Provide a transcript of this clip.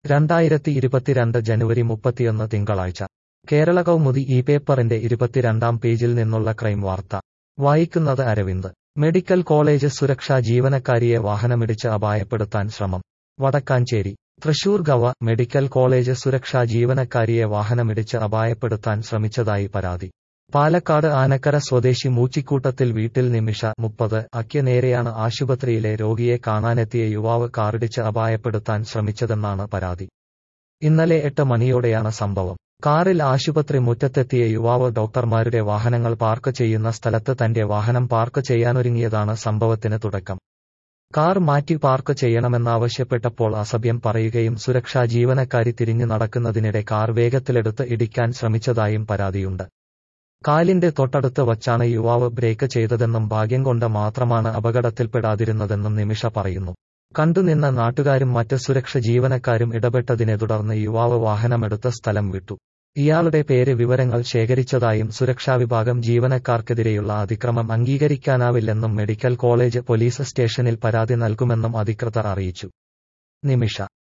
രണ്ടായിരത്തി ഇരുപത്തിരണ്ട് ജനുവരി മുപ്പത്തിയൊന്ന് തിങ്കളാഴ്ച കേരള കൗമുദി ഈ പേപ്പറിന്റെ ഇരുപത്തിരണ്ടാം പേജിൽ നിന്നുള്ള ക്രൈം വാർത്ത വായിക്കുന്നത് അരവിന്ദ് മെഡിക്കൽ കോളേജ് സുരക്ഷാ ജീവനക്കാരിയെ വാഹനമിടിച്ച് അപായപ്പെടുത്താൻ ശ്രമം വടക്കാഞ്ചേരി തൃശൂർ ഗവ മെഡിക്കൽ കോളേജ് സുരക്ഷാ ജീവനക്കാരിയെ വാഹനമിടിച്ച് അപായപ്പെടുത്താൻ ശ്രമിച്ചതായി പരാതി പാലക്കാട് ആനക്കര സ്വദേശി മൂച്ചിക്കൂട്ടത്തിൽ വീട്ടിൽ നിമിഷ മുപ്പത് അക്ക് നേരെയാണ് ആശുപത്രിയിലെ രോഗിയെ കാണാനെത്തിയ യുവാവ് കാറിടിച്ച് അപായപ്പെടുത്താൻ ശ്രമിച്ചതെന്നാണ് പരാതി ഇന്നലെ എട്ട് മണിയോടെയാണ് സംഭവം കാറിൽ ആശുപത്രി മുറ്റത്തെത്തിയ യുവാവ് ഡോക്ടർമാരുടെ വാഹനങ്ങൾ പാർക്ക് ചെയ്യുന്ന സ്ഥലത്ത് തന്റെ വാഹനം പാർക്ക് ചെയ്യാനൊരുങ്ങിയതാണ് സംഭവത്തിന് തുടക്കം കാർ മാറ്റി പാർക്ക് ചെയ്യണമെന്നാവശ്യപ്പെട്ടപ്പോൾ അസഭ്യം പറയുകയും സുരക്ഷാ ജീവനക്കാരി തിരിഞ്ഞു നടക്കുന്നതിനിടെ കാർ വേഗത്തിലെടുത്ത് ഇടിക്കാൻ ശ്രമിച്ചതായും പരാതിയുണ്ട് കാലിന്റെ തൊട്ടടുത്ത് വച്ചാണ് യുവാവ് ബ്രേക്ക് ചെയ്തതെന്നും ഭാഗ്യം കൊണ്ട് മാത്രമാണ് അപകടത്തിൽപ്പെടാതിരുന്നതെന്നും നിമിഷ പറയുന്നു കണ്ടുനിന്ന നാട്ടുകാരും മറ്റ് സുരക്ഷ ജീവനക്കാരും ഇടപെട്ടതിനെ തുടർന്ന് യുവാവ് വാഹനമെടുത്ത സ്ഥലം വിട്ടു ഇയാളുടെ പേര് വിവരങ്ങൾ ശേഖരിച്ചതായും സുരക്ഷാ വിഭാഗം ജീവനക്കാർക്കെതിരെയുള്ള അതിക്രമം അംഗീകരിക്കാനാവില്ലെന്നും മെഡിക്കൽ കോളേജ് പോലീസ് സ്റ്റേഷനിൽ പരാതി നൽകുമെന്നും അധികൃതർ അറിയിച്ചു നിമിഷ